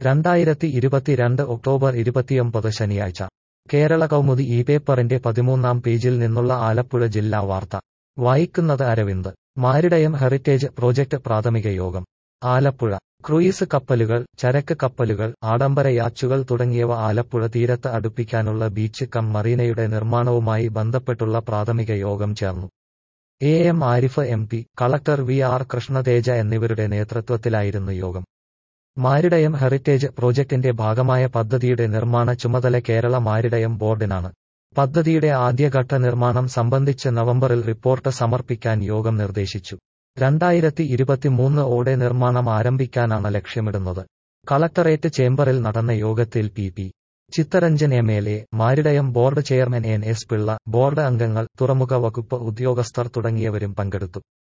രണ്ടായിരത്തി ഇരുപത്തിരണ്ട് ഒക്ടോബർ ഇരുപത്തിയൊമ്പത് ശനിയാഴ്ച കേരള കൗമുദി ഈ പേപ്പറിന്റെ പതിമൂന്നാം പേജിൽ നിന്നുള്ള ആലപ്പുഴ ജില്ലാ വാർത്ത വായിക്കുന്നത് അരവിന്ദ് മാരിടയം ഹെറിറ്റേജ് പ്രോജക്ട് പ്രാഥമിക യോഗം ആലപ്പുഴ ക്രൂയിസ് കപ്പലുകൾ ചരക്ക് കപ്പലുകൾ ആഡംബര യാച്ചുകൾ തുടങ്ങിയവ ആലപ്പുഴ തീരത്ത് അടുപ്പിക്കാനുള്ള ബീച്ച് കം മറീനയുടെ നിർമ്മാണവുമായി ബന്ധപ്പെട്ടുള്ള പ്രാഥമിക യോഗം ചേർന്നു A M Arif M P collector V R Krishnateja എന്നിവരുടെ നേതൃത്വത്തിലായിരുന്നു യോഗം മാരിടയം ഹെറിറ്റേജ് പ്രോജക്ടിന്റെ ഭാഗമായ പദ്ധതിയുടെ നിർമ്മാണ ചുമതല കേരള മാരിടയം ബോർഡിനാണ് പദ്ധതിയുടെ ആദ്യഘട്ട നിർമ്മാണം സംബന്ധിച്ച് നവംബറിൽ റിപ്പോർട്ട് സമർപ്പിക്കാൻ യോഗം നിർദ്ദേശിച്ചു രണ്ടായിരത്തി ഇരുപത്തിമൂന്ന് ഓടെ നിർമ്മാണം ആരംഭിക്കാനാണ് ലക്ഷ്യമിടുന്നത് കളക്ടറേറ്റ് ചേംബറിൽ നടന്ന യോഗത്തിൽ P P Chittaranjan M L A maritime board chairman N S Pillai board അംഗങ്ങൾ തുറമുഖ വകുപ്പ് ഉദ്യോഗസ്ഥർ തുടങ്ങിയവരും പങ്കെടുത്തു